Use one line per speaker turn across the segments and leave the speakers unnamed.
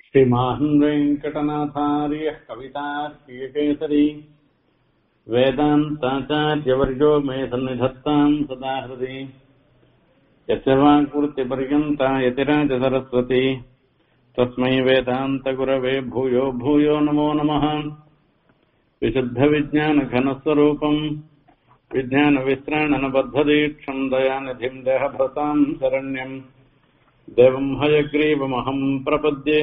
श्रीमान् वेङ्कटनाथार्यः कवितार्कियकेसरी वेदान्ताचार्यवर्यो मे सन्निधत्ताम् सदा हृदि यस्य वाक्कृत्यपर्यन्ता यतिराजसरस्वती तस्मै वेदान्तगुरवे भूयो भूयो नमो नमः विशुद्धविज्ञानघनस्वरूपम् विज्ञानविश्राणनबद्धदीक्षम् दयानिधिम् देहभृताम् शरण्यम् देवम् हयग्रीवमहम् प्रपद्ये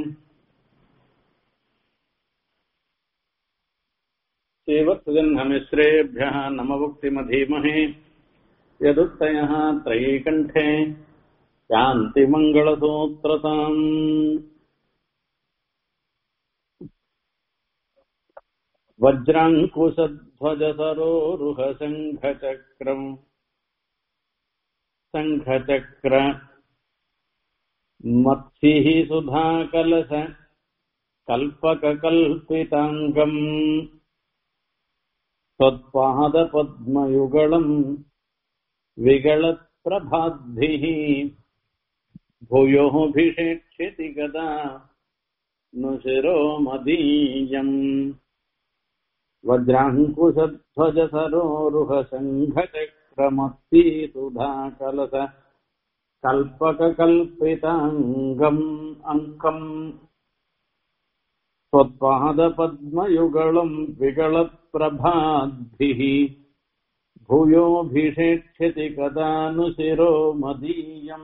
श्रीवत्सजह्नमिश्रेभ्यः नमवुक्तिमधीमहे यदुत्तयः त्रयीकण्ठे यान्ति मङ्गलसूत्रताम् वज्राङ्कुशध्वजसरोरुहशङ्खचक्रम् शङ्खचक्र मत्सिः सुधाकलश कल्पककल्पिताङ्गम् त्वत्पादपद्मयुगलम् विगलप्रभाद्भिः भूयोऽभिषेक्ष्यति गदा नु शिरो मदीयम् वज्राङ्कुशध्वजसरोरुहशङ्खचक्रमस्ति सुधाकलश कल्पककल्पिताङ्गम् अङ्कम् त्वत्पादपद्मयुगलम् विगलप्रभाद्भिः भूयोऽभिषेक्ष्यति कदा नु शिरो மதீயம்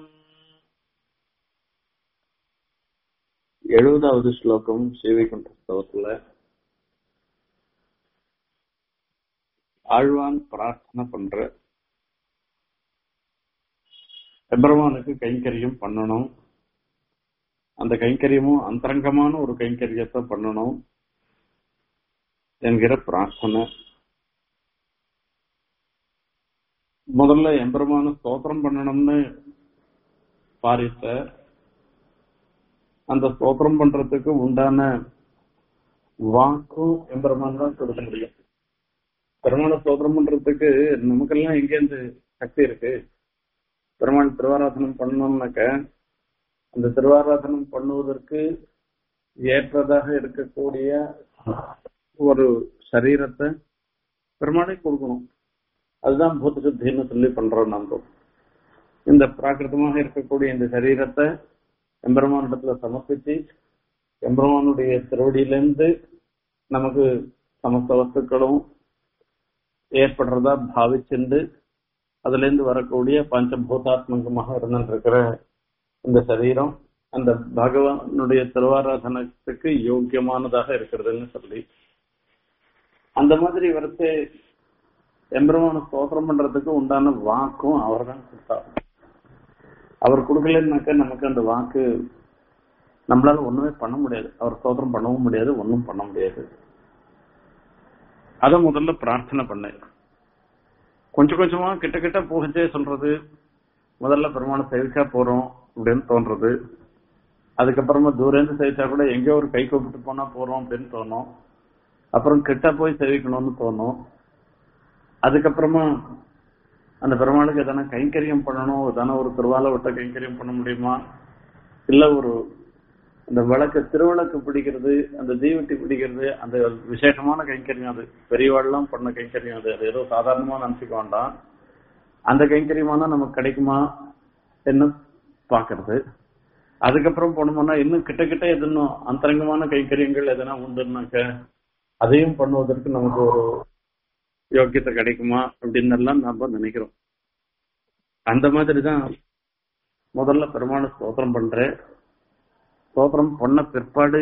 எழுபதாவது ஸ்லோகம் ஸ்ரீவைகுண்ட ஸ்தவத்துல ஆழ்வான் பிரார்த்தனை பண்ற எம்பெருமானுக்கு கைங்கரியம் பண்ணணும் அந்த கைங்கரியமும் அந்தரங்கமான ஒரு கைங்கரியத்தை பண்ணணும் என்கிற பிரார்த்தனை முதல்ல எம்பெருமான ஸ்தோத்திரம் பண்ணணும்னு பாரித்த அந்த ஸ்தோத்திரம் பண்றதுக்கு உண்டான வாக்கும் எம்பெருமான் தான் கொடுக்க முடியும் பெருமான ஸ்தோத்திரம் பண்றதுக்கு நமக்கெல்லாம் எங்கேருந்து சக்தி இருக்கு பெருமாள் திருவாராதனம் பண்ணணும்னாக்க அந்த திருவாராதனம் பண்ணுவதற்கு ஏற்றதாக இருக்கக்கூடிய ஒரு சரீரத்தை பெருமாளை கொடுக்கணும் அதுதான் பூத்த சுத்தின்னு சொல்லி பண்றோம் நம்ம இந்த பிராகிருத்தமாக இருக்கக்கூடிய இந்த சரீரத்தை எம்பெருமானிடத்துல சமர்ப்பிச்சு எம்பெருமானுடைய திருவடியிலிருந்து நமக்கு சமஸ்த வஸ்துக்களும் ஏற்படுறதா பாவிச்சுண்டு அதுல இருந்து வரக்கூடிய பஞ்சபூதாத்மகமாக இருந்துருக்கிற இந்த சரீரம் அந்த பகவானுடைய திருவாராதனத்துக்கு யோக்கியமானதாக இருக்கிறதுன்னு சொல்லி அந்த மாதிரி வரத்து எம்பெருமான ஸ்தோத்திரம் பண்றதுக்கு உண்டான வாக்கும் அவர் தான் கொடுத்தார் அவர் கொடுக்கலன்னாக்க நமக்கு அந்த வாக்கு நம்மளால ஒண்ணுமே பண்ண முடியாது அவர் ஸ்தோத்திரம் பண்ணவும் முடியாது ஒன்றும் பண்ண முடியாது அத முதல்ல பிரார்த்தனை பண்ணேன் கொஞ்சம் கொஞ்சமா கிட்ட கிட்ட போகச்சே சொல்றது முதல்ல பெருமான சேவிச்சா போறோம் அப்படின்னு தோன்றது அதுக்கப்புறமா தூரந்து சேவிச்சா கூட எங்கேயோ ஒரு கை கூப்பிட்டு போனா போறோம் அப்படின்னு தோணும் அப்புறம் கிட்ட போய் சேவிக்கணும்னு தோணும் அதுக்கப்புறமா அந்த பெருமாளுக்கு எதனா கைங்கரியம் பண்ணணும் எதனா ஒரு திருவாலை விட்ட கைங்கரியம் பண்ண முடியுமா இல்ல ஒரு அந்த விளக்கு திருவிளக்கு பிடிக்கிறது அந்த தீவட்டி பிடிக்கிறது அந்த விசேஷமான கைங்கரியம் அது பெரியவாள்லாம் பண்ண கைங்கரியம் அது அது ஏதோ சாதாரணமா நினைச்சுக்க வேண்டாம் அந்த கைங்கரியமானா நமக்கு கிடைக்குமா என்ன பாக்குறது அதுக்கப்புறம் போனோம்னா இன்னும் கிட்ட கிட்ட எதுனும் அந்தரங்கமான கைங்கரியங்கள் எதனா உண்டுனாக்க அதையும் பண்ணுவதற்கு நமக்கு ஒரு யோக்கியத்தை கிடைக்குமா அப்படின்னு எல்லாம் நாம நினைக்கிறோம் அந்த மாதிரிதான் முதல்ல பெருமான ஸ்தோத்திரம் பண்றேன் ஸ்தோத்திரம் பண்ண பிற்பாடு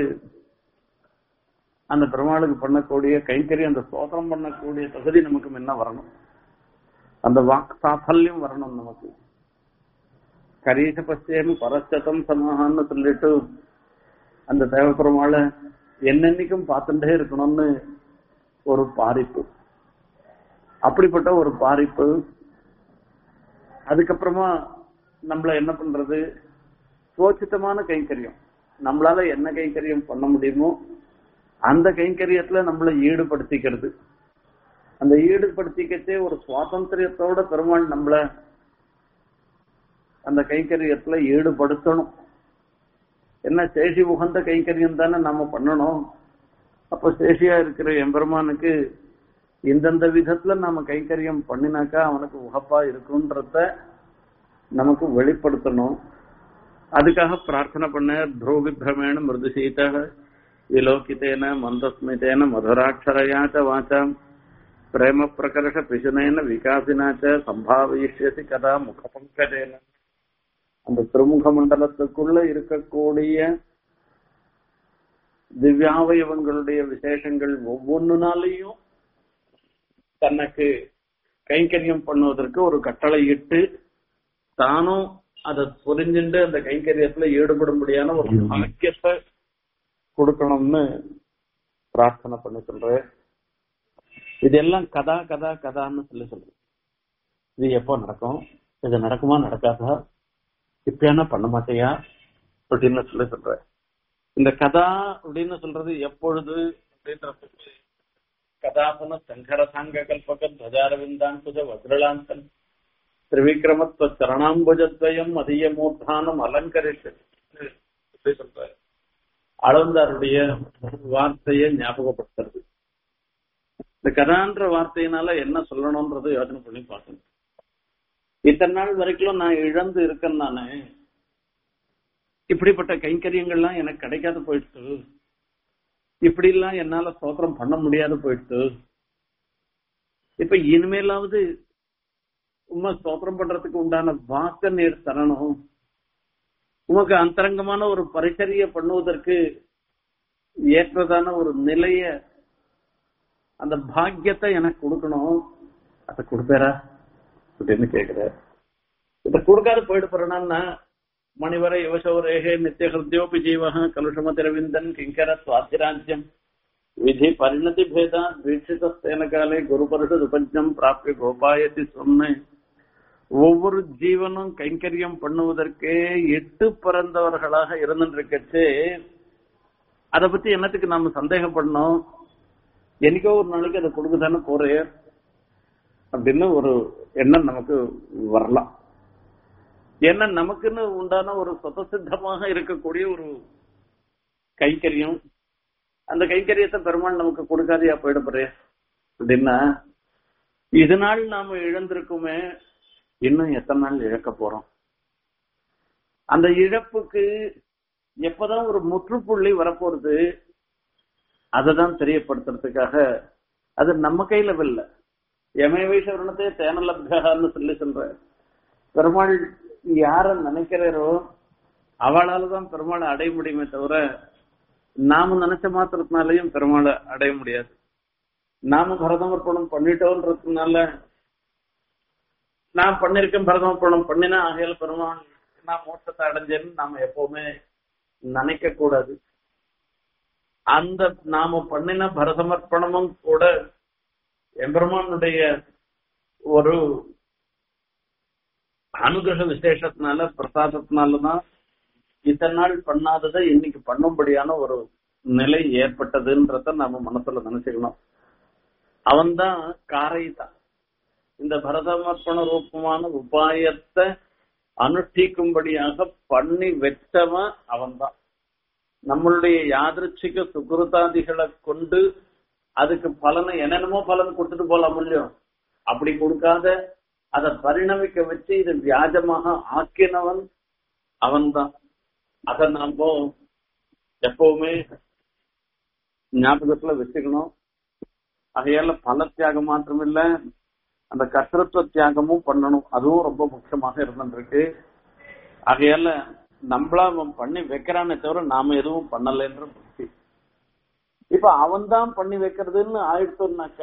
அந்த பெருமாளுக்கு பண்ணக்கூடிய கைங்கறி அந்த ஸ்தோத்திரம் பண்ணக்கூடிய தகுதி நமக்கு முன்ன வரணும் அந்த வாக் சாஃபல்யம் வரணும் நமக்கு கரீச பச்சேம பரச்சதம் சமஹான்னு சொல்லிட்டு அந்த தேவ பெருமாளை என்னென்னைக்கும் பார்த்துட்டே இருக்கணும்னு ஒரு பாரிப்பு அப்படிப்பட்ட ஒரு பாரிப்பு அதுக்கப்புறமா நம்மள என்ன பண்றது சோச்சித்தமான கைங்கரியம் நம்மளால என்ன கைங்கரியம் பண்ண முடியுமோ அந்த கைங்கரியத்துல நம்மள ஈடுபடுத்திக்கிறது அந்த ஈடுபடுத்திக்கச்சே ஒரு சுவாதந்திரியத்தோட பெருமாள் நம்மள அந்த கைங்கரியத்துல ஈடுபடுத்தணும் என்ன சேஷி உகந்த கைங்கரியம் தானே நாம பண்ணணும் அப்ப சேஷியா இருக்கிற எம்பெருமானுக்கு இந்தந்த விதத்துல நாம கைங்கரியம் பண்ணினாக்கா அவனுக்கு உகப்பா இருக்குன்றத நமக்கு வெளிப்படுத்தணும் அதுக்காக பிரார்த்தனை பண்ண த்ரோவிபிரமேண மிருதுசீத விலோகித்தேன மந்தஸ்மிதேன மதுராட்சரயாச்ச வாச்சாம் பிரேம பிரகர்ஷ பிசுனேன விகாசினாச்ச சம்பாவிஷ்யசி கதா முகபங்கஜேன அந்த திருமுக மண்டலத்துக்குள்ள இருக்கக்கூடிய திவ்யாவயவங்களுடைய விசேஷங்கள் ஒவ்வொன்றுனாலையும் தனக்கு கைங்கரியம் பண்ணுவதற்கு ஒரு கட்டளை இட்டு தானும் அதை புரிஞ்சுட்டு அந்த கைங்கரியத்துல ஈடுபடும்படியான ஒரு பாக்கியத்தை கொடுக்கணும்னு பிரார்த்தனை பண்ணி சொல்றேன் இதெல்லாம் கதா கதா கதான்னு சொல்லி சொல்றேன் இது எப்போ நடக்கும் இது நடக்குமா நடக்காதா இப்ப என்ன பண்ண மாட்டியா அப்படின்னு சொல்லி சொல்றேன் இந்த கதா அப்படின்னு சொல்றது எப்பொழுது அப்படின்றதுக்கு கதாபன சங்கர சாங்க கல்பக துவஜாரவிந்தாங்குஜ வக்ரலாந்தன் திரிவிக்ரமத்துவ சரணாம்புஜத்வயம் அதிக மூர்த்தானம் அலங்கரித்து அப்படி சொல்றாரு அளந்தாருடைய வார்த்தையை ஞாபகப்படுத்துறது இந்த கதான்ற வார்த்தையினால என்ன சொல்லணும்ன்றது யோசனை பண்ணி பார்க்கணும் இத்தனை நாள் வரைக்கும் நான் இழந்து இருக்கேன் நானு இப்படிப்பட்ட கைங்கரியங்கள்லாம் எனக்கு கிடைக்காத போயிடுச்சு இப்படி எல்லாம் என்னால சோத்திரம் பண்ண முடியாது போயிடுச்சு இப்ப இனிமேலாவது உண்மை ஸ்தோத்திரம் பண்றதுக்கு உண்டான வாக்க நீர் தரணும் உமக்கு அந்தரங்கமான ஒரு பரிசரிய பண்ணுவதற்கு ஏற்றதான ஒரு நிலைய அந்த பாக்கியத்தை எனக்கு கொடுக்கணும் அதை கொடுப்பேரா அப்படின்னு கேக்குற இத கொடுக்காத போயிட்டு போறேன்னா மணிவர யுவசௌரேகே நித்திய ஹிருத்யோபி ஜீவக கலுஷமதிரவிந்தன் கிங்கர சுவாதிராஜ்யம் விதி பரிணதி பேதா தீட்சிதஸ்தேன காலே குரு பரிஷத் உபஜம் பிராப்பிய கோபாயத்தி சொன்ன ஒவ்வொரு ஜீவனும் கைங்கரியம் பண்ணுவதற்கே எட்டு பிறந்தவர்களாக இருந்துருக்கச்சு அதை பத்தி என்னத்துக்கு நாம சந்தேகப்படணும் என்னைக்கோ ஒரு நாளைக்கு அதை கொடுக்கதானே போறேன் அப்படின்னு ஒரு எண்ணம் நமக்கு வரலாம் ஏன்னா நமக்குன்னு உண்டான ஒரு சுதசித்தமாக இருக்கக்கூடிய ஒரு கைங்கரியம் அந்த கைங்கரியத்தை பெருமாள் நமக்கு கொடுக்காதையா போயிடப்படுறே அப்படின்னா இது நாள் நாம இழந்திருக்குமே இன்னும் எத்தனை நாள் இழக்க போறோம் அந்த இழப்புக்கு எப்பதான் ஒரு முற்றுப்புள்ளி வரப்போறது அததான் தெரியப்படுத்துறதுக்காக அது நம்ம கையில இல்லை யமேவைசவரணத்தை தேனலப்கான்னு சொல்லி சொல்ற பெருமாள் யார நினைக்கிறாரோ அவளாலதான் பெருமாளை அடைய முடியுமே தவிர நாம நினைச்ச மாத்திரத்தினாலையும் பெருமாளை அடைய முடியாது நாம பரதமர்ப்பணம் பண்ணிட்டோன்றதுனால நான் பண்ணிருக்கேன் பரதமர்ப்பணம் பண்ணினா ஆகையால பெருமாள் நான் மோட்சத்தை அடைஞ்சேன்னு நாம எப்பவுமே நினைக்க கூடாது அந்த நாம பண்ணின பரதமர்ப்பணமும் கூட எம்பெருமானுடைய ஒரு அனுகிரக விசேஷத்தினால பிரசாதத்தினாலதான் இத்தனை நாள் பண்ணாததை இன்னைக்கு பண்ணும்படியான ஒரு நிலை ஏற்பட்டதுன்றத நாம மனசுல நினைச்சுக்கணும் அவன்தான் காரை தான் இந்த பரதமர்ப்பண ரூபமான உபாயத்தை அனுஷ்டிக்கும்படியாக பண்ணி வச்சவன் அவன்தான் நம்மளுடைய யாதிருச்சிக சுகுருதாதிகளை கொண்டு அதுக்கு பலனை என்னென்னமோ பலன் கொடுத்துட்டு போலாம் முடியும் அப்படி கொடுக்காத அதை பரிணமிக்க வச்சு இது வியாஜமாக ஆக்கினவன் அவன்தான் அத நாம எப்பவுமே ஞாபகத்துல வச்சுக்கணும் ஆகையால பல தியாகம் மாத்திரம் இல்ல அந்த கத்திரத்துவ தியாகமும் பண்ணணும் அதுவும் ரொம்ப முக்கியமாக இருந்துருக்கு ஆகையால நம்மளா அவன் பண்ணி வைக்கிறானே தவிர நாம எதுவும் பண்ணலைன்ற புத்தி இப்ப அவன் தான் பண்ணி வைக்கிறதுன்னு ஆயிடுத்தோம்னாக்க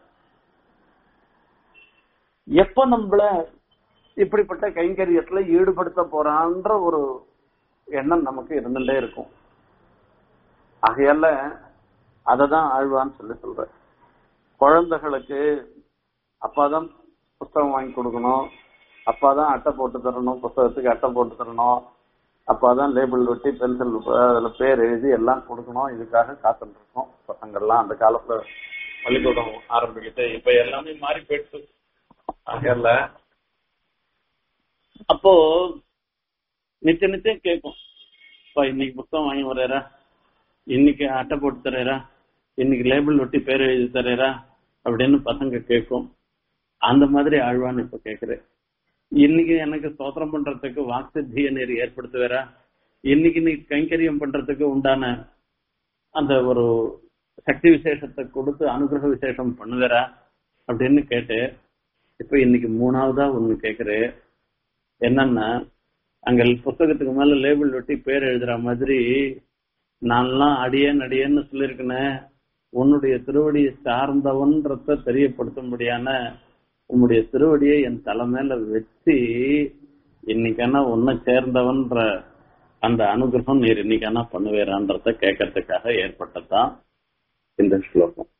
எப்ப நம்மள இப்படிப்பட்ட கைங்கரியத்துல ஈடுபடுத்த போறான்ற ஒரு எண்ணம் நமக்கு இருந்துட்டே இருக்கும் ஆகையால அததான் ஆழ்வான்னு சொல்லி சொல்ற குழந்தைகளுக்கு அப்பாதான் புஸ்தகம் வாங்கி கொடுக்கணும் அப்பாதான் அட்டை போட்டு தரணும் புஸ்தகத்துக்கு அட்டை போட்டு தரணும் அப்பாதான் லேபிள் ஒட்டி பென்சில் அதுல பேர் எழுதி எல்லாம் கொடுக்கணும் இதுக்காக காத்துட்டு இருக்கோம் பசங்கள்லாம் அந்த காலத்துல பள்ளிக்கூடம் ஆரம்பிக்கிட்டு இப்ப எல்லாமே மாறி போயிடுச்சு ஆகல அப்போ நிச்சய நிச்சயம் கேட்கும் இப்ப இன்னைக்கு புத்தகம் வாங்கி வர்றா இன்னைக்கு அட்டை போட்டு தர்றா இன்னைக்கு லேபிள் ஒட்டி பேர் எழுதி தர்றா அப்படின்னு பசங்க கேட்கும் அந்த மாதிரி ஆழ்வான்னு இப்ப கேக்குறேன் இன்னைக்கு எனக்கு ஸ்தோத்திரம் பண்றதுக்கு வாக்சித்திய நீர் ஏற்படுத்துவேரா இன்னைக்கு நீ கைங்கரியம் பண்றதுக்கு உண்டான அந்த ஒரு சக்தி விசேஷத்தை கொடுத்து அனுகிரக விசேஷம் பண்ணுவேரா அப்படின்னு கேட்டு இப்ப இன்னைக்கு மூணாவதா ஒண்ணு கேக்குறேன் என்னன்னா அங்க புத்தகத்துக்கு மேல லேபிள் ஒட்டி பேர் எழுதுற மாதிரி நான்லாம் அடியேன் அடியேன்னு சொல்லியிருக்கேன் உன்னுடைய திருவடியை சார்ந்தவன்றத தெரியப்படுத்தும்படியான உன்னுடைய திருவடியை என் தலை மேல வச்சு இன்னைக்கான உன்னை சேர்ந்தவன்ற அந்த அனுகிரகம் நீர் இன்னைக்கான பண்ணுவேறான்றத கேட்கறதுக்காக ஏற்பட்டதுதான் இந்த ஸ்லோகம்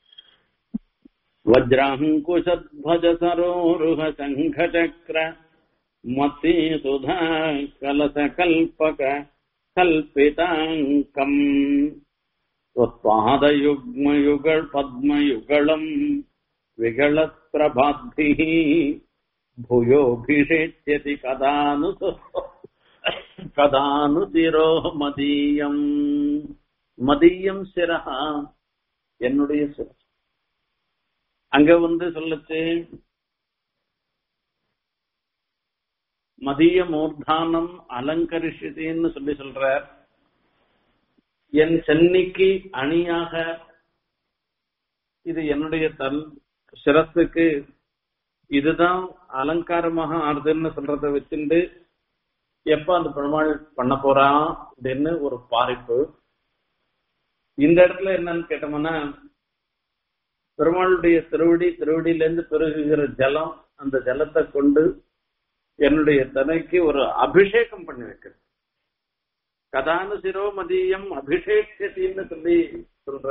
வஜ்ராங்குஷத்வஜ சரோருஹ சங்கச்சக்ர மத்தி சுதா கலச கல்பக கல்பிதாங்கம் त्वत्पादयुग्मयुगळ पद्मयुगळम् विगळप्रभाद्भिः भूयोऽभिषेच्यति कदानु கதானுதிரோ மதியம் மதியம் சிரஹா என்னுடைய சிரம் அங்க வந்து சொல்லச்சு மதிய மூர்தானம் அலங்கரிஷிதின்னு சொல்லி சொல்றார் என் சென்னிக்கு அணியாக இது என்னுடைய தல் சிரத்துக்கு இதுதான் அலங்காரமாக ஆறுதுன்னு சொல்றத வச்சுட்டு எப்ப அந்த பெருமாள் பண்ண போறான் அப்படின்னு ஒரு பாரிப்பு இந்த இடத்துல என்னன்னு கேட்டோம்னா பெருமாளுடைய திருவடி திருவடியில இருந்து பெருகுகிற ஜலம் அந்த ஜலத்தை கொண்டு என்னுடைய தனைக்கு ஒரு அபிஷேகம் பண்ணி வைக்கிறது கதானு சிரோ மதியம் அபிஷேகத்தின்னு சொல்லி சொல்ற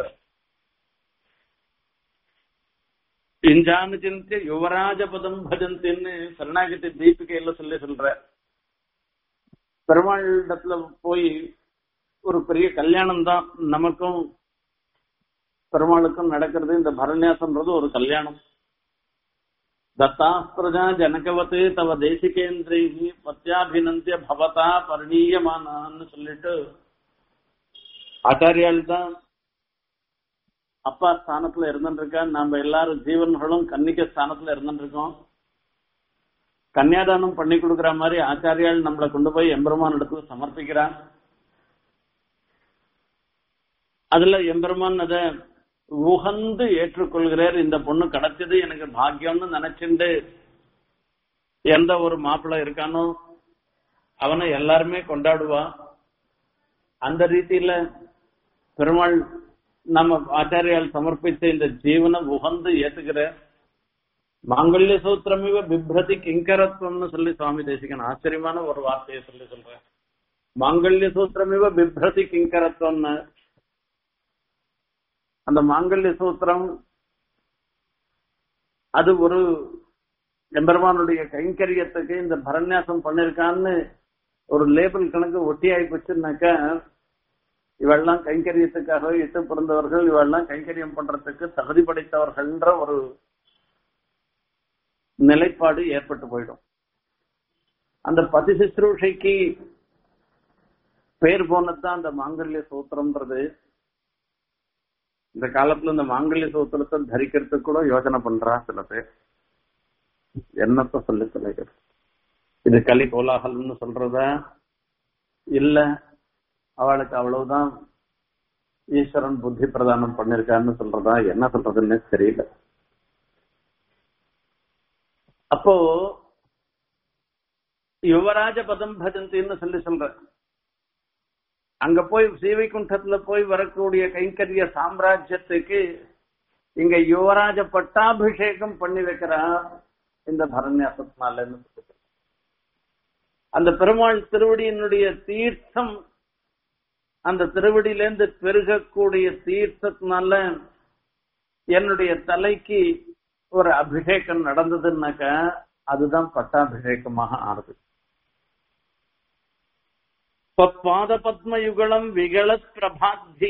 இஞ்சானு சிந்திய யுவராஜ பதம் பஜந்தின்னு சரணாகதி தீபிகையில சொல்லி சொல்ற பெருமாளிடத்துல போய் ஒரு பெரிய கல்யாணம் தான் நமக்கும் பெருமாளுக்கும் நடக்கிறது இந்த பரநியாசம்ன்றது ஒரு கல்யாணம் தத்தா பிரஜா ஜனகவத்து தவ தேசிகேந்திரி பத்தியாபினந்திய பவதா பரிணீயமானான்னு சொல்லிட்டு ஆச்சாரியால் தான் அப்பா ஸ்தானத்துல இருந்துருக்கா நம்ம எல்லாரும் ஜீவன்களும் கன்னிக்க ஸ்தானத்துல இருந்துருக்கோம் கன்னியாதானம் பண்ணி கொடுக்கிற மாதிரி ஆச்சாரியால் நம்மளை கொண்டு போய் எம்பெருமான் இடத்துல சமர்ப்பிக்கிறான் அதுல எம்பெருமான் அத உகந்து ஏற்றுக்கொள்கிறார் இந்த பொண்ணு கிடைச்சது எனக்கு பாக்கியம்னு நினைச்சுண்டு எந்த ஒரு மாப்பிள்ளை இருக்கானோ அவனை எல்லாருமே கொண்டாடுவா அந்த ரீதியில பெருமாள் நம்ம ஆச்சாரியால் சமர்ப்பித்த இந்த ஜீவனை உகந்து ஏத்துக்கிற மாங்கல்ய சூத்திரமிவ பிப்ரதி கிங்கரத்வம்னு சொல்லி சுவாமி தேசிகன் ஆச்சரியமான ஒரு வார்த்தையை சொல்லி சொல்றேன் மாங்கல்ய சூத்திரமிவ பிப்ரதி கிங்கரத்வம்னு அந்த மாங்கல்ய சூத்திரம் அது ஒரு எம்பெருமானுடைய கைங்கரியத்துக்கு இந்த பரநியாசம் பண்ணிருக்கான்னு ஒரு லேபிள் கணக்கு ஒட்டியாகி போச்சுன்னாக்கா இவெல்லாம் கைங்கரியத்துக்காக இட்டு பிறந்தவர்கள் இவெல்லாம் கைங்கரியம் பண்றதுக்கு தகுதி படைத்தவர்கள்ன்ற ஒரு நிலைப்பாடு ஏற்பட்டு போயிடும் அந்த பதி சிஸ்ரூஷைக்கு பேர் போனதுதான் அந்த மாங்கல்ய சூத்திரம்ன்றது இந்த காலத்துல இந்த மாங்கல்ய சூத்திரத்தை தரிக்கிறதுக்கு கூட யோசனை பண்றா சில பேர் என்னத்த சொல்லி தொலைகிறது இது கலி கோலாகல்னு சொல்றதா இல்ல அவளுக்கு அவ்வளவுதான் ஈஸ்வரன் புத்தி பிரதானம் பண்ணிருக்கான்னு சொல்றதா என்ன சொல்றதுன்னு தெரியல அப்போ யுவராஜ பதம் பஜந்தின்னு சொல்லி சொல்ற அங்க போய் சீவைக்குண்டத்துல போய் வரக்கூடிய கைங்கரிய சாம்ராஜ்யத்துக்கு இங்க யுவராஜ பட்டாபிஷேகம் பண்ணி வைக்கிறா இந்த பரநியாசத்தினால அந்த பெருமாள் திருவடியினுடைய தீர்த்தம் அந்த திருவடியிலேருந்து பெருகக்கூடிய தீர்த்தத்தினால என்னுடைய தலைக்கு ஒரு அபிஷேகம் நடந்ததுன்னாக்க அதுதான் பட்டாபிஷேகமாக ஆறுது பாத பத்மயுகலம் விகலத் பிரபாத்தி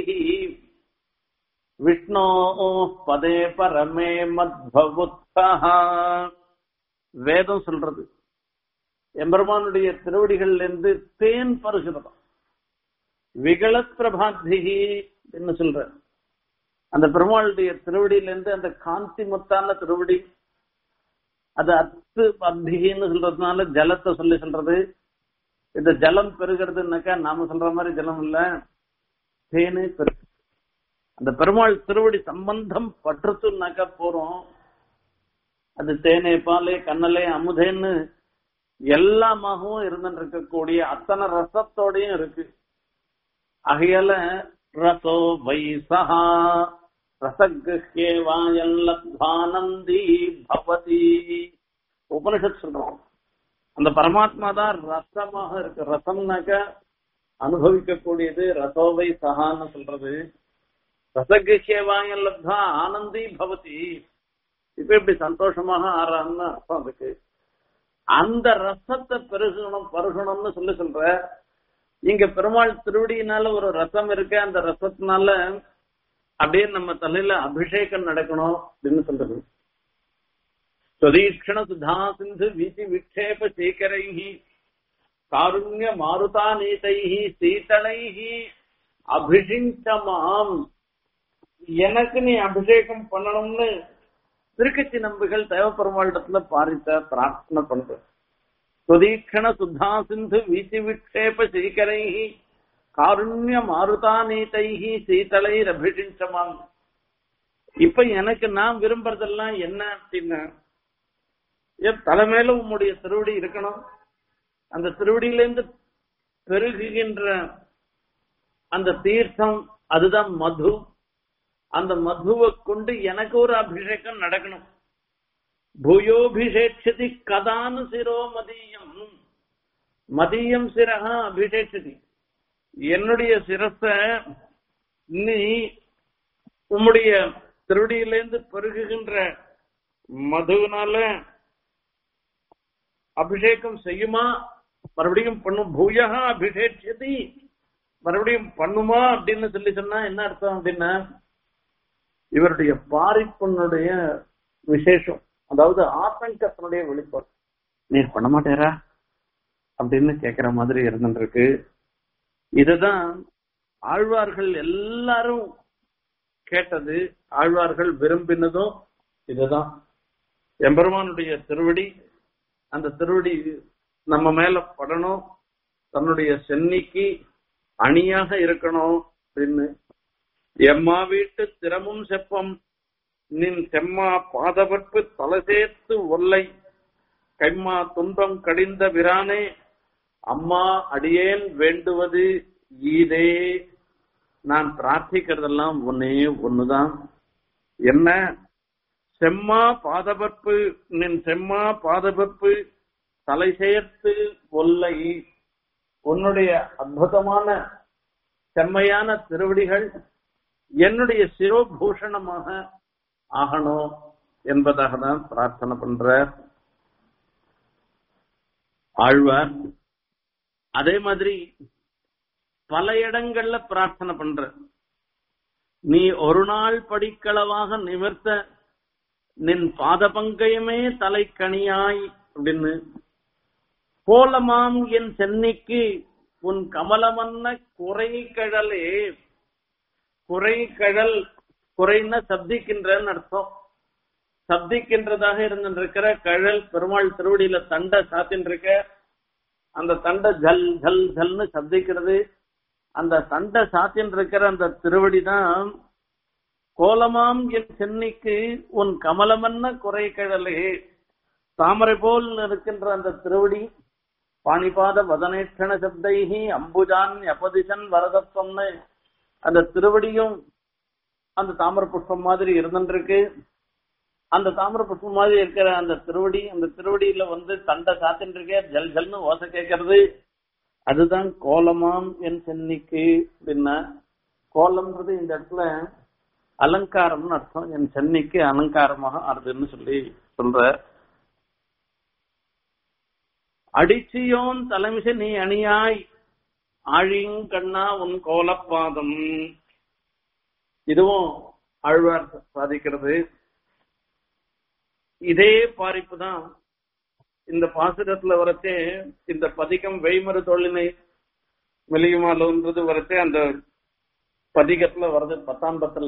விஷ்ணோ பதே பரமே மத்பவுத்தா வேதம் சொல்றது எம்பெருமானுடைய திருவடிகள்ல இருந்து தேன் பருகிறதாம் விகலத் பிரபாத்திகி என்று சொல்ற அந்த பெருமாளுடைய திருவடியிலிருந்து அந்த காந்தி முத்தான திருவடி அது அத்து அத்திகின்னு சொல்றதுனால ஜலத்தை சொல்லி சொல்றது இந்த ஜலம் பெருகிறதுனாக்கா நாம சொல்ற மாதிரி ஜலம் இல்ல தேனு பெரு அந்த பெருமாள் திருவடி சம்பந்தம் பற்றுத்துனாக்கா போறோம் அது தேனே பாலே கண்ணலே அமுதேன்னு எல்லாமாகவும் இருந்துட்டு இருக்கக்கூடிய அத்தனை ரசத்தோடையும் இருக்கு ஆகையால ரசோ வைசகா ரசகே வாயல்லத்வானந்தி பவதி உபனிஷத் சொல்றோம் அந்த பரமாத்மா தான் ரசமாக இருக்கு ரசம்னாக்க அனுபவிக்கக்கூடியது ரசோவை சகான்னு சொல்றது ரசகே வாயல்லத்வா ஆனந்தி பவதி இப்ப இப்படி சந்தோஷமாக ஆறான்னு அர்த்தம் அதுக்கு அந்த ரசத்தை பெருகணும் பருகணும்னு சொல்லி சொல்ற இங்க பெருமாள் திருவடியினால ஒரு ரசம் இருக்கு அந்த ரசத்தினால அப்படியே நம்ம தலையில அபிஷேகம் நடக்கணும் அப்படின்னு சொல்றது ஸ்வதீக்ஷண சுதா சிந்து வீதி விக்ஷேப சீக்கரைஹி காருண்ய மாருதா நீதைஹி சீதளைஹி அபிஷிஞ்சமாம் எனக்கு நீ அபிஷேகம் பண்ணணும்னு திருக்கச்சி நம்பிகள் தேவப்பெருமாளிடத்துல பாரித்த பிரார்த்தனை பண்ற சுதீக்ஷண சுத்தா சிந்து வீசி விக்ஷேப சீக்கரைஹி காருண்ய மாருதா நீதைஹி சீதளை அபிஷிஞ்சமாம் இப்ப எனக்கு நான் விரும்புறதெல்லாம் என்ன அப்படின்னா என் தலைமையில உம்முடைய திருவடி இருக்கணும் அந்த திருவடியிலிருந்து பெருகுகின்ற அந்த தீர்த்தம் அதுதான் மது அந்த மதுவை கொண்டு எனக்கு ஒரு அபிஷேகம் நடக்கணும் பூயோபிஷேட்சதி கதானு சிரோ மதியம் மதியம் சிரகா அபிஷேட்சதி என்னுடைய சிரச நீ உம்முடைய திருடியிலேருந்து பெருகுகின்ற மதுவினால அபிஷேகம் செய்யுமா மறுபடியும் பண்ணும் பூயகா அபிஷேட்சதி மறுபடியும் பண்ணுமா அப்படின்னு சொல்லி சொன்னா என்ன அர்த்தம் அப்படின்னா இவருடைய பாரிப்பனுடைய விசேஷம் அதாவது ஆத்தங்கத்தினுடைய வெளிப்பாடு நீர் பண்ண மாட்டேரா அப்படின்னு கேக்குற மாதிரி இருந்துருக்கு இதுதான் ஆழ்வார்கள் எல்லாரும் கேட்டது ஆழ்வார்கள் விரும்பினதும் இதுதான் எம்பெருமானுடைய திருவடி அந்த திருவடி நம்ம மேல படணும் தன்னுடைய சென்னிக்கு அணியாக இருக்கணும் அப்படின்னு எம்மா வீட்டு திறமும் செப்பம் நின் செம்மா பாதவற்பு தலை சேர்த்து ஒல்லை கைம்மா துன்பம் கடிந்த விரானே அம்மா அடியேன் வேண்டுவது ஈதே நான் பிரார்த்திக்கிறதெல்லாம் ஒன்னே ஒண்ணுதான் என்ன செம்மா பாதவற்பு நின் செம்மா பாதவற்பு தலை சேர்த்து ஒல்லை உன்னுடைய அற்புதமான செம்மையான திருவடிகள் என்னுடைய சிரோபூஷணமாக ஆகணும் என்பதாக தான் பிரார்த்தனை பண்ற ஆழ்வார் அதே மாதிரி பல இடங்கள்ல பிரார்த்தனை பண்ற நீ ஒரு நாள் படிக்களவாக நிமிர்த்த நின் பாத பங்கயமே தலைக்கணியாய் அப்படின்னு கோலமாம் என் சென்னிக்கு உன் கமலமன்ன குறை கழலே குறை கழல் குறைன்னா சப்திக்கின்றன்னு அர்த்தம் சப்திக்கின்றதாக இருந்திருக்கிற கழல் பெருமாள் திருவடியில தண்டை சாத்தின் இருக்க அந்த தண்டை ஜல் ஜல் ஜல்னு சப்திக்கிறது அந்த தண்டை சாத்தின் இருக்கிற அந்த திருவடி தான் கோலமாம் என் சென்னிக்கு உன் கமலமன்ன குறை கழலே தாமரை போல் இருக்கின்ற அந்த திருவடி பாணிபாத வதனேட்சண சப்தைஹி அம்புஜான் யபதிசன் வரதத்வம்னு அந்த திருவடியும் அந்த தாமர புஷ்பம் மாதிரி இருந்துருக்கு அந்த தாமர புஷ்பம் மாதிரி இருக்கிற அந்த திருவடி அந்த திருவடியில வந்து தண்டை சாத்தின் இருக்க ஜல் ஜல்னு ஓசை கேட்கறது அதுதான் கோலமாம் என் சென்னிக்கு அப்படின்னா கோலம்ன்றது இந்த இடத்துல அலங்காரம்னு அர்த்தம் என் சென்னிக்கு அலங்காரமாக ஆறுதுன்னு சொல்லி சொல்ற அடிச்சியோன் தலைமிசை நீ அணியாய் ஆழிங்கண்ணா உன் கோலப்பாதம் இதுவும் ஆழ்வார் சாதிக்கிறது இதே பாரிப்பு தான் இந்த பாசுரத்துல வரச்சே இந்த பதிகம் வெய்மறு தொழிலை மெலியுமாலோன்றது வரைச்சு அந்த பதிகத்துல வருது பத்தாம் பத்துல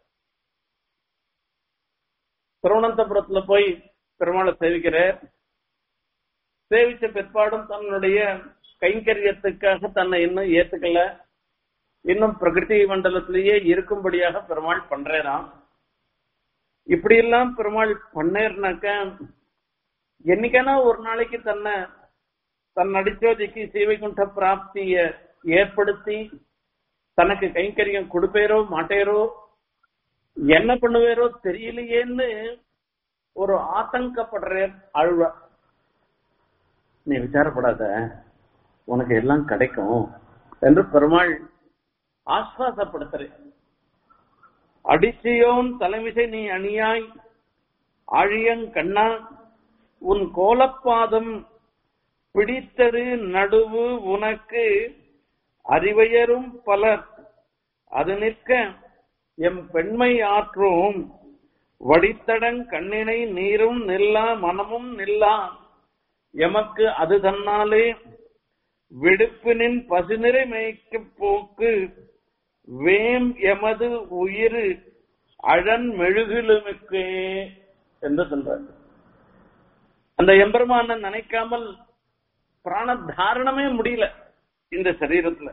திருவனந்தபுரத்துல போய் பெருமாளை சேவிக்கிறார் சேவிச்ச பிற்பாடும் தன்னுடைய கைங்கரியத்துக்காக தன்னை இன்னும் ஏத்துக்கல இன்னும் பிரகிருதி மண்டலத்திலேயே இருக்கும்படியாக பெருமாள் பண்றேராம் இப்படி எல்லாம் பெருமாள் பண்ணேர்னாக்க என்னைக்கானா ஒரு நாளைக்கு தன்னை தன் அடிச்சோதிக்கு சீவைகுண்ட பிராப்திய ஏற்படுத்தி தனக்கு கைங்கரியம் கொடுப்பேரோ மாட்டேரோ என்ன பண்ணுவேரோ தெரியலையேன்னு ஒரு ஆத்தங்கப்படுற அழுவ நீ விசாரப்படாத உனக்கு எல்லாம் கிடைக்கும் என்று பெருமாள் ஆஸ்வாசப்படுத்துறேன் அடிச்சியோன் தலைமிசை நீ அணியாய் ஆழியங்கண்ணா உன் கோலப்பாதம் பிடித்தது நடுவு உனக்கு அறிவையரும் பலர் அது நிற்க எம் பெண்மை ஆற்றும் வடித்தடங் கண்ணினை நீரும் நில்லா மனமும் நில்லா எமக்கு அது தன்னாலே விடுப்பினின் பசுநிறை மேய்க்கு போக்கு வேம் எமது உயிர் அழன் மெழுகிலுமிக்கே என்று சொல்றார் அந்த எம்பெருமான நினைக்காமல் பிராண தாரணமே முடியல இந்த சரீரத்துல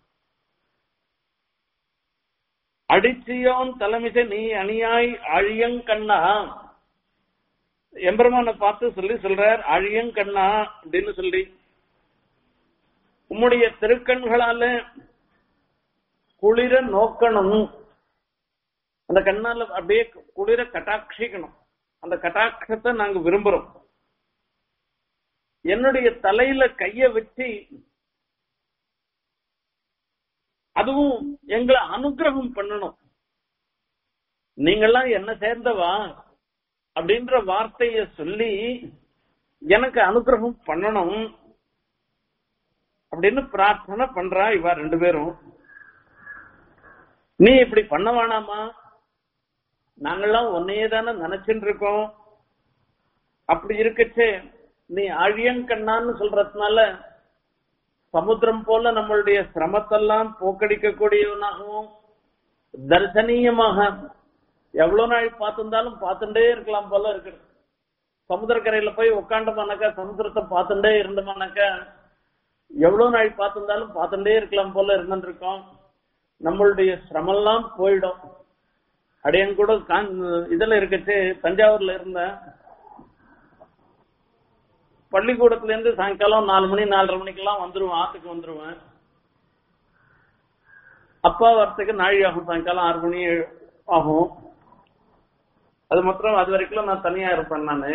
அடிச்சியோன் தலைமிசை நீ அணியாய் அழியங்கண்ணா எம்பெருமான பார்த்து சொல்லி சொல்றார் அழியங்கண்ணா அப்படின்னு சொல்லி உம்முடைய திருக்கண்களால குளிர நோக்கணும் அந்த கண்ணால அப்படியே குளிர கட்டாட்சிக்கணும் அந்த கட்டாட்சத்தை நாங்க விரும்புறோம் என்னுடைய தலையில கைய வச்சு அதுவும் எங்களை அனுகிரகம் பண்ணணும் நீங்கெல்லாம் என்ன சேர்ந்தவா அப்படின்ற வார்த்தைய சொல்லி எனக்கு அனுகிரகம் பண்ணணும் அப்படின்னு பிரார்த்தனை பண்றா இவா ரெண்டு பேரும் நீ இப்படி பண்ண வேணாமா நாங்கெல்லாம் உன்னையே தானே நினைச்சுட்டு இருக்கோம் அப்படி இருக்கச்சே நீ அழியங்கண்ணான்னு சொல்றதுனால சமுத்திரம் போல நம்மளுடைய சிரமத்தெல்லாம் போக்கடிக்கக்கூடியவனாகவும் தரிசனீயமாக எவ்வளவு நாள் பார்த்திருந்தாலும் பார்த்துட்டே இருக்கலாம் போல இருக்கு சமுத்திரக்கரையில போய் உட்காண்டோமானாக்கா சமுத்திரத்தை பார்த்துட்டே இருந்தோமானாக்கா எவ்வளவு நாள் பார்த்திருந்தாலும் பார்த்துட்டே இருக்கலாம் போல இருந்துருக்கோம் நம்மளுடைய சிரமெல்லாம் போயிடும் அடையன் கூட இதுல இருக்கச்சு தஞ்சாவூர்ல இருந்தேன் பள்ளிக்கூடத்துல இருந்து சாயங்காலம் நாலு மணி நாலரை மணிக்கெல்லாம் வந்துருவேன் ஆத்துக்கு வந்துருவேன் அப்பா வரத்துக்கு நாழி ஆகும் சாயங்காலம் ஆறு மணி ஆகும் அது மாத்திரம் அது வரைக்கும் நான் தனியா இருப்பேன் நானு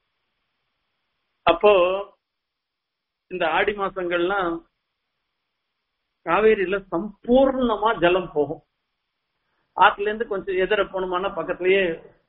அப்போ இந்த ஆடி மாசங்கள்லாம் காவேரியில சம்பூர்ணமா ஜலம் போகும் ஆத்துல இருந்து கொஞ்சம் எதிர போனோம்னா பக்கத்துலயே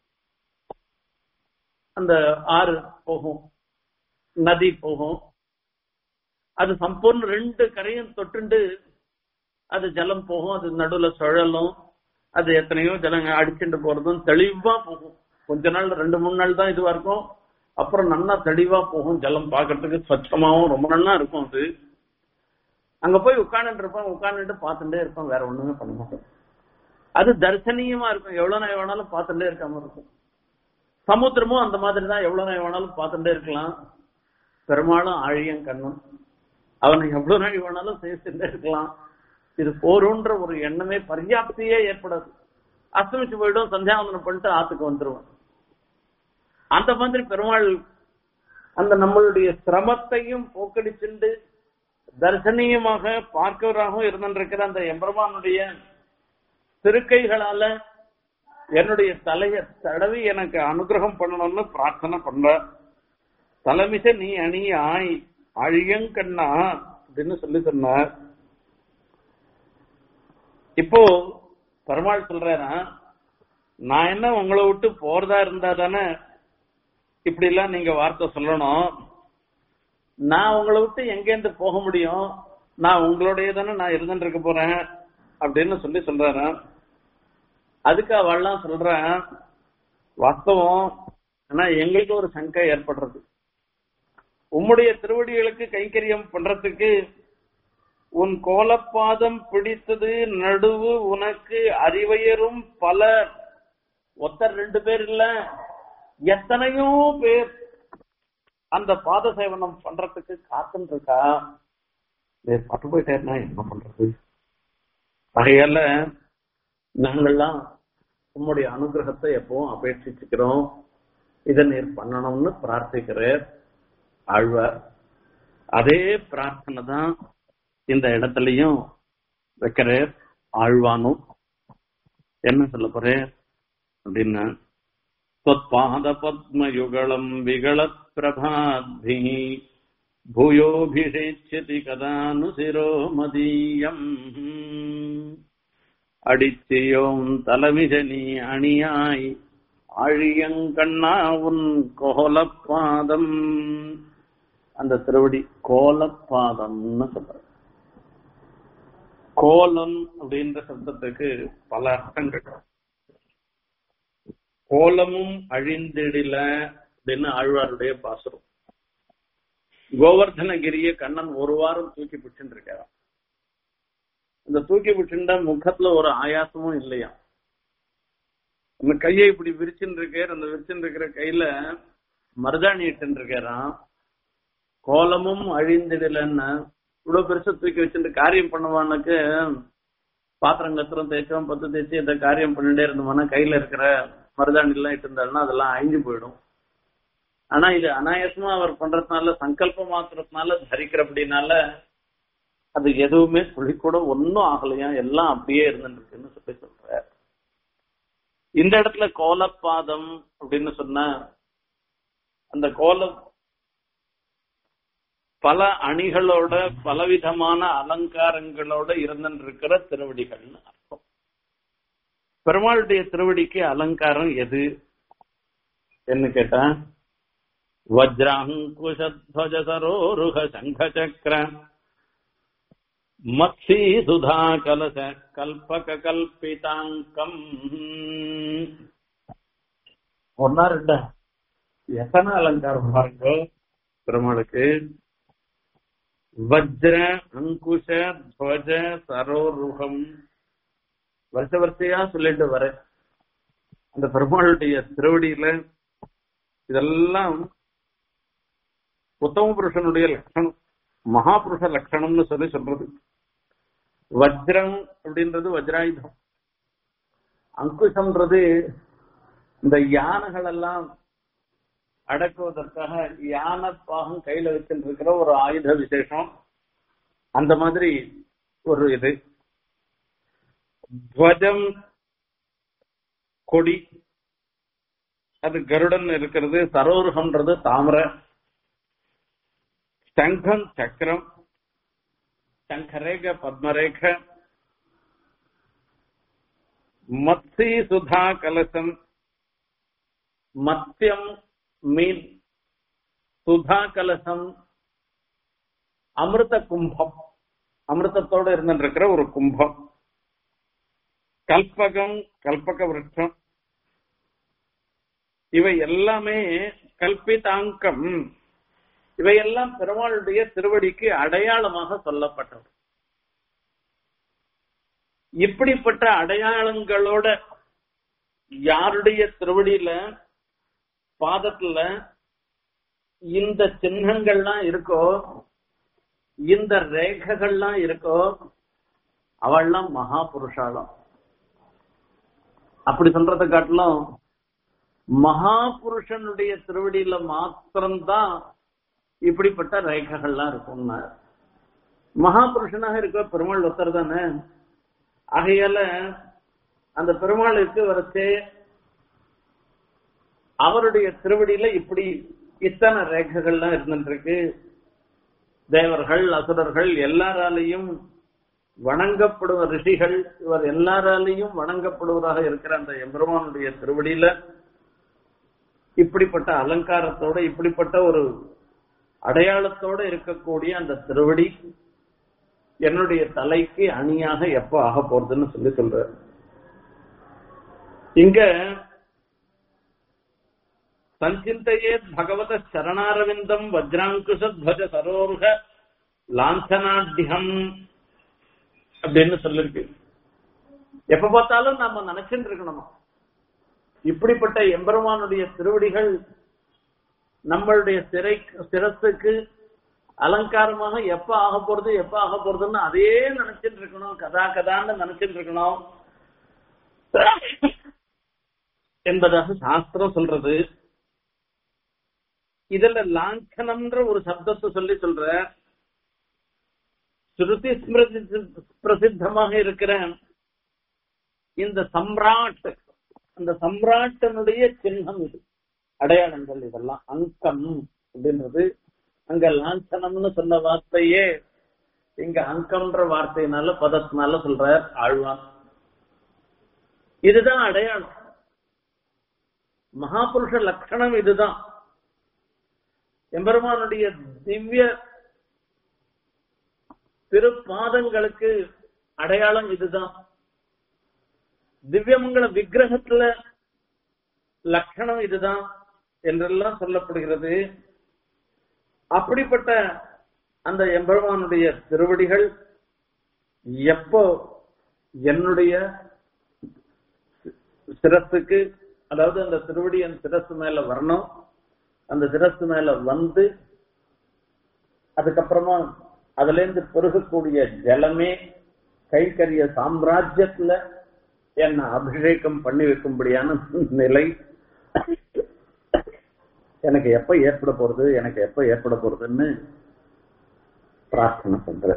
அந்த ஆறு போகும் நதி போகும் அது சம்பூர்ண ரெண்டு கரையும் தொட்டுண்டு அது ஜலம் போகும் அது நடுவுல சுழலும் அது எத்தனையோ ஜலங்க அடிச்சுட்டு போறதும் தெளிவா போகும் கொஞ்ச நாள் ரெண்டு மூணு நாள் தான் இதுவா இருக்கும் அப்புறம் நல்லா தெளிவா போகும் ஜலம் பாக்குறதுக்கு ஸ்வச்சமாவும் ரொம்ப நல்லா இருக்கும் அது அங்க போய் உட்கார்ந்துட்டு இருப்பேன் உட்கார்ந்துட்டு பார்த்துட்டே இருப்பேன் வேற ஒண்ணுமே பண்ண மாட்டேன் அது தரிசனீயமா இருக்கும் எவ்வளவு நேரம் வேணாலும் பார்த்துட்டே இருக்காம இருக்கும் சமுத்திரமும் அந்த மாதிரி தான் எவ்வளவு நேரம் வேணாலும் பார்த்துட்டே இருக்கலாம் பெருமாளும் ஆழியம் கண்ணும் அவனை எவ்வளவு நாள் வேணாலும் சேர்த்துட்டே இருக்கலாம் இது போருன்ற ஒரு எண்ணமே பர்யாப்தியே ஏற்படாது அஸ்தமிச்சு போயிடும் சந்தியாவந்தனம் பண்ணிட்டு ஆத்துக்கு வந்துருவான் அந்த மாதிரி பெருமாள் அந்த நம்மளுடைய சிரமத்தையும் போக்கடிச்சுண்டு தரிசனீயமாக பார்க்கவராகவும் இருந்திருக்கிற அந்த எம்பெருமானுடைய திருக்கைகளால என்னுடைய தலைய தடவி எனக்கு அனுகிரகம் பண்ணணும்னு பிரார்த்தனை பண்ற தலைமிசை நீ அணியாய் அழியங்கண்ணா அப்படின்னு சொல்லி சொன்னார் இப்போ பெருமாள் சொல்றேன்னா நான் என்ன உங்களை விட்டு போறதா இருந்தா தானே இப்படி எல்லாம் நீங்க வார்த்தை சொல்லணும் நான் உங்களை விட்டு எங்கேருந்து போக முடியும் நான் உங்களுடைய தானே நான் இருந்துட்டு இருக்க போறேன் அப்படின்னு சொல்லி சொல்றாரு அதுக்கு அவள்லாம் சொல்றேன் வாஸ்தவம் ஆனா எங்களுக்கு ஒரு சங்கை ஏற்படுறது உம்முடைய திருவடிகளுக்கு கைங்கரியம் பண்றதுக்கு உன் கோலப்பாதம் பிடித்தது நடுவு உனக்கு அறிவையரும் பல ஒத்தர் ரெண்டு பேர் இல்ல எத்தனையோ பேர் அந்த பாத சேவனம் பண்றதுக்கு காத்துன்னு இருக்கா டேய், பட்டு போயிட்டேன்னா என்ன பண்றது ஆகையால நாங்கள்லாம் உம்முடைய அனுகிரகத்தை எப்பவும் அபேட்சிச்சுக்கிறோம் இதை நீர் பண்ணணும்னு பிரார்த்திக்கிறேன் ஆழ்வார் அதே பிரார்த்தனை தான் இந்த இடத்துலயும் வைக்கிறேன் ஆழ்வானும் என்ன சொல்ல போறேன் அப்படின்னா त्वत्पाद पद्मयुगलम् विगलत् प्रभाद्भिः भूयोऽभिषेच्यति कदा नु शिरो मदीयम् அடிச்சியோம் தலைமிசனி அணியாய் ஆழியங்கண்ணா உன் கோலப்பாதம் அந்த திருவடி கோலப்பாதம்னு சொல்ற கோலம் அப்படின்ற சப்தத்துக்கு பல அர்த்தங்கள் கோலமும் அழிந்திடில அப்படின்னு ஆழ்வாருடைய பாசுரம் கோவர்தனகிரிய கண்ணன் ஒரு வாரம் தூக்கி பிடிச்சுட்டு இருக்காராம் இந்த தூக்கி பிடிச்சுட்டா முகத்துல ஒரு ஆயாசமும் இல்லையா அந்த கையை இப்படி விரிச்சுட்டு இருக்கார் அந்த விரிச்சுட்டு இருக்கிற கையில மருதாணி இட்டு இருக்காராம் கோலமும் அழிந்திடலன்னு இவ்வளவு பெருசா தூக்கி வச்சுட்டு காரியம் பண்ணுவானுக்கு பாத்திரம் கத்திரம் தேய்ச்சோம் பத்து தேய்ச்சி இந்த காரியம் பண்ணிட்டே இருந்தோம்னா கையில இருக்கிற மருதாணி எல்லாம் இட்டு இருந்தாருன்னா அதெல்லாம் அழிஞ்சு போயிடும் ஆனா இது அனாயாசமா அவர் பண்றதுனால சங்கல்ப மாத்திரத்தினால தரிக்கிற அப்படின்னால அது எதுவுமே துளி கூட ஒன்னும் ஆகலையா எல்லாம் அப்படியே இருந்துருக்குன்னு சொல்லி சொல்ற இந்த இடத்துல கோலப்பாதம் அப்படின்னு சொன்னா அந்த கோலம் பல அணிகளோட பலவிதமான அலங்காரங்களோட இருந்திருக்கிற திருவடிகள்னு அர்த்தம் பெருமாளுடைய திருவடிக்கு அலங்காரம் எது என்ன கேட்டா வஜ்ராங்குஷத்வஜ சரோருக சங்க சக்கர மத்ஸி சுதா கலச கல்பக கல்பிதாங்கம் ஒன்னா ரெண்டா எத்தனை அலங்காரம் பாருங்க பெருமாளுக்கு வஜ்ர அங்குஷ துவஜ சரோருகம் வருஷ வரிசையா சொல்லிட்டு வர அந்த பெருமாளுடைய திருவடியில இதெல்லாம் உத்தம புருஷனுடைய லட்சணம் மகாபுருஷ லட்சணம்னு சொல்லி சொல்றது வஜ்ரம் அப்படின்றது வஜ்ராயுதம் அங்குஷம்ன்றது இந்த யானைகள் எல்லாம் அடக்குவதற்காக யானை பாகம் கையில வச்சுட்டு இருக்கிற ஒரு ஆயுத விசேஷம் அந்த மாதிரி ஒரு இது துவஜம் கொடி அது கருடன் இருக்கிறது சரோருகம்ன்றது தாமரை சங்கம் சக்கரம் சங்கரேக பத்மரேக மத்சி சுதா கலசம் மத்தியம் மீன் சுதா கலசம் அமிர்த கும்பம் அமிர்தத்தோட இருந்துருக்கிற ஒரு கும்பம் கல்பகம் கல்பக விருட்சம் இவை எல்லாமே கல்பிதாங்கம் இவையெல்லாம் பெருமாளுடைய திருவடிக்கு அடையாளமாக சொல்லப்பட்டது இப்படிப்பட்ட அடையாளங்களோட யாருடைய திருவடியில பாதத்துல இந்த சின்னங்கள்லாம் இருக்கோ இந்த ரேகைகள்லாம் இருக்கோ அவள்லாம் மகா புருஷாலம் அப்படி சொல்றதை காட்டிலும் மகா புருஷனுடைய திருவடியில மாத்திரம்தான் இப்படிப்பட்ட ரேகைகள்லாம் இருக்கும்னா மகா புருஷனாக இருக்க பெருமாள் ஒருத்தர் தானே ஆகையால அந்த பெருமாளுக்கு வரச்சே அவருடைய திருவடியில இப்படி இத்தனை ரேகைகள்லாம் இருந்துருக்கு தேவர்கள் அசுரர்கள் எல்லாராலையும் வணங்கப்படுவ ரிஷிகள் இவர் எல்லாராலையும் வணங்கப்படுவதாக இருக்கிற அந்த எம்பெருமானுடைய திருவடியில இப்படிப்பட்ட அலங்காரத்தோட இப்படிப்பட்ட ஒரு அடையாளத்தோட இருக்கக்கூடிய அந்த திருவடி என்னுடைய தலைக்கு அணியாக எப்ப ஆக போறதுன்னு சொல்லி சொல்ற இங்க சஞ்சிந்தையே பகவத சரணாரவிந்தம் வஜ்ராங்குஷ துவஜ சரோருக லாஞ்சனாட்யம் அப்படின்னு சொல்லிருக்கு எப்ப பார்த்தாலும் நாம நினைச்சுட்டு இருக்கணுமா இப்படிப்பட்ட எம்பெருமானுடைய திருவடிகள் நம்மளுடைய சிறை சிரத்துக்கு அலங்காரமாக எப்ப ஆக போறது எப்ப ஆக போறதுன்னு அதே நினைச்சிட்டு இருக்கணும் கதா கதான்னு நினைச்சிட்டு இருக்கணும் என்பதாக சாஸ்திரம் சொல்றது இதுல லாஞ்சனம்ன்ற ஒரு சப்தத்தை சொல்லி சொல்ற ஸ்ருதி ஸ்மிருதி பிரசித்தமாக இருக்கிற இந்த சம்ராட் அந்த சம்ராட்டனுடைய சின்னம் இது அடையாளங்கள் இதெல்லாம் அங்கம் அப்படின்றது அங்க லாஞ்சனம்னு சொன்ன வார்த்தையே இங்க அங்கம்ன்ற வார்த்தையினால பதத்தினால சொல்ற ஆழ்வான் இதுதான் அடையாளம் மகாபுருஷ லட்சணம் இதுதான் எம்பெருமானுடைய திவ்ய திருப்பாதங்களுக்கு அடையாளம் இதுதான் திவ்யமங்கல விக்கிரகத்துல லட்சணம் இதுதான் என்றெல்லாம் சொல்லப்படுகிறது அப்படிப்பட்ட அந்த எம்பெருமானுடைய திருவடிகள் எப்போ என்னுடைய சிரசுக்கு அதாவது அந்த திருவடி என் சிரசு மேல வரணும் அந்த சிரசு மேல வந்து அதுக்கப்புறமா அதுல இருந்து பெருகக்கூடிய ஜலமே கைக்கரிய சாம்ராஜ்யத்துல என்ன அபிஷேகம் பண்ணி வைக்கும்படியான நிலை எனக்கு எப்ப ஏற்பட போறது எனக்கு எப்ப ஏற்பட போறதுன்னு பிரார்த்தனை பண்ற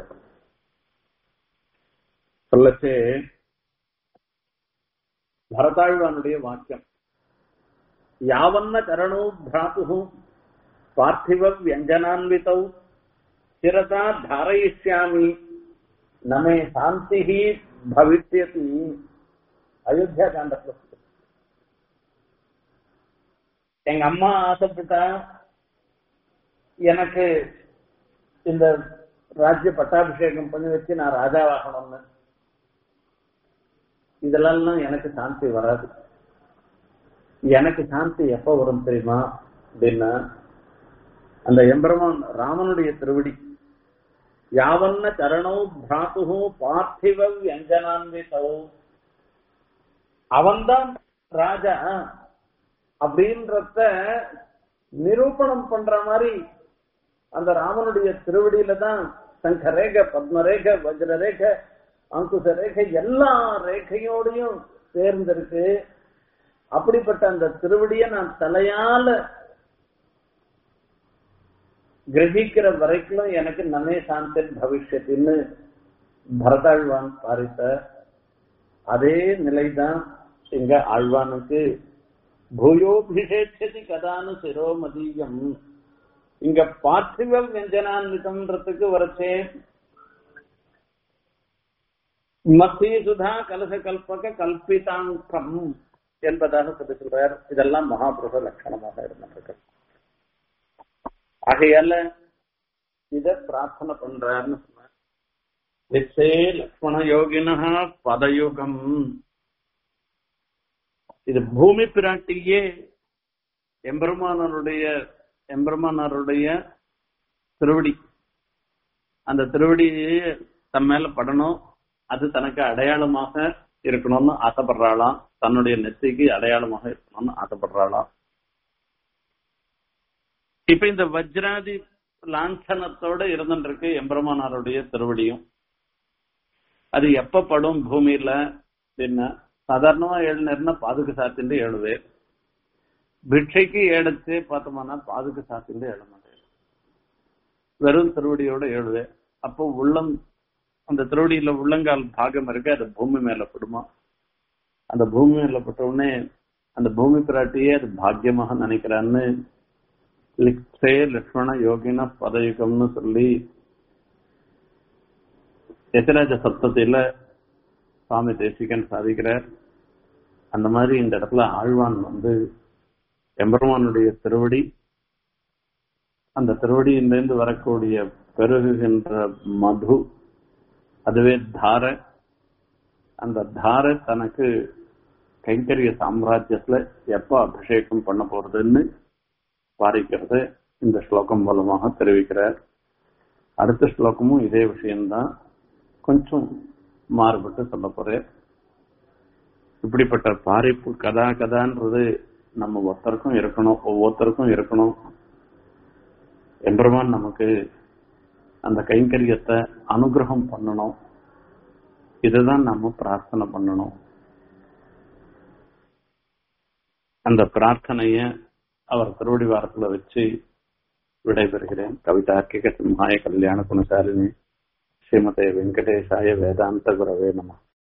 சொல்லச்சு பரதாழ்வானுடைய வாக்கியம் யாவன்ன கரணோ பிராத்து பார்த்திவ வியஞ்சனான்விதௌ சிரதா தாரயிஷ்யாமி நமே சாந்தி பவிஷ்யதி அயோத்தியா காண்டத்துல எங்க அம்மா ஆசைப்பட்டா எனக்கு இந்த ராஜ்ய பட்டாபிஷேகம் பண்ணி வச்சு நான் ராஜாவாகணும்னு இதெல்லாம் எனக்கு சாந்தி வராது எனக்கு சாந்தி எப்ப வரும் தெரியுமா அப்படின்னா அந்த எம்பெருமான் ராமனுடைய திருவடி யாவன்ன சரணோ பிராத்து பார்த்திவ வியஞ்சனான்விதோ அவன்தான் ராஜா அப்படின்றத நிரூபணம் பண்ற மாதிரி அந்த ராமனுடைய திருவடியில தான் சங்க ரேக பத்மரேக வஜ்ரரேக அங்குச ரேகை எல்லா ரேகையோடையும் சேர்ந்திருக்கு அப்படிப்பட்ட அந்த திருவடியை நான் தலையால கிரகிக்கிற வரைக்கும் எனக்கு நமே சாந்தன் பவிஷ்யத்தின்னு பரதாழ்வான் பாரித்த அதே நிலைதான் இங்க ஆழ்வானுக்கு பூயோபிஷேட்சதி கதானு சிரோமதீயம் இங்க பார்த்திவ வியஞ்சனான்விதம்ன்றதுக்கு வரச்சே மத்தி சுதா கலச கல்பக கல்பிதாங்கம் என்பதாக சொல்லி சொல்றார் இதெல்லாம் மகாபுருஷ லட்சணமாக இருந்திருக்கு ஆகையால இத பிரார்த்தனை பண்றாருன்னு சொன்னார் நிச்சே லக்ஷ்மண யோகினா பதயுகம் இது பூமி பிராட்டியே எம்பெருமானருடைய எம்பெருமானாருடைய திருவடி அந்த திருவடியே தன் மேல படணும் அது தனக்கு அடையாளமாக இருக்கணும்னு ஆசைப்படுறாளாம் தன்னுடைய நெத்திக்கு அடையாளமாக இருக்கணும்னு ஆசைப்படுறாளாம் இப்ப இந்த வஜ்ராதி லாஞ்சனத்தோட இருந்துருக்கு எம்பெருமானாருடைய திருவடியும் அது எப்ப படும் பூமியில அப்படின்னா சாதாரணமா எழுநர்னா பாதுக்கு சாத்திண்டு எழுது பிட்சைக்கு ஏடச்சு பார்த்தோம்னா பாதுக்கு சாத்திண்டு எழு மாட்டேன் வெறும் திருவடியோட எழுது அப்போ உள்ளம் அந்த திருவடியில உள்ளங்கால் பாகம் இருக்கு அது பூமி மேல படுமா அந்த பூமி மேல பட்ட உடனே அந்த பூமி பிராட்டியே அது பாக்கியமாக நினைக்கிறான்னு லிக்ஷே லக்ஷ்மண யோகின பதயுகம்னு சொல்லி எத்திராஜ சப்தத்தில சுவாமி தேசிகன் சாதிக்கிறார் அந்த மாதிரி இந்த இடத்துல ஆழ்வான் வந்து எம்பெருமானுடைய திருவடி அந்த திருவடியிலிருந்து வரக்கூடிய பெருகுகின்ற மது அதுவே தார அந்த தார தனக்கு கைங்கரிய சாம்ராஜ்யத்துல எப்ப அபிஷேகம் பண்ண போறதுன்னு பாரிக்கிறது இந்த ஸ்லோகம் மூலமாக தெரிவிக்கிறார் அடுத்த ஸ்லோகமும் இதே விஷயம்தான் கொஞ்சம் மாறுபட்டு சொல்ல போறேன் இப்படிப்பட்ட பாரிப்பு கதா கதான்றது நம்ம ஒருத்தருக்கும் இருக்கணும் ஒவ்வொருத்தருக்கும் இருக்கணும் எம்பெருமான் நமக்கு அந்த கைங்கரியத்தை அனுகிரகம் பண்ணணும் இதுதான் நம்ம பிரார்த்தனை பண்ணணும் அந்த பிரார்த்தனைய அவர் திருவடி வாரத்துல வச்சு விடைபெறுகிறேன் கவிதார்க்கிக சிம்ஹாய கல்யாண குணசாலினி ஸ்ரீமதே வெங்கடேசாய வேதாந்த குரவே நம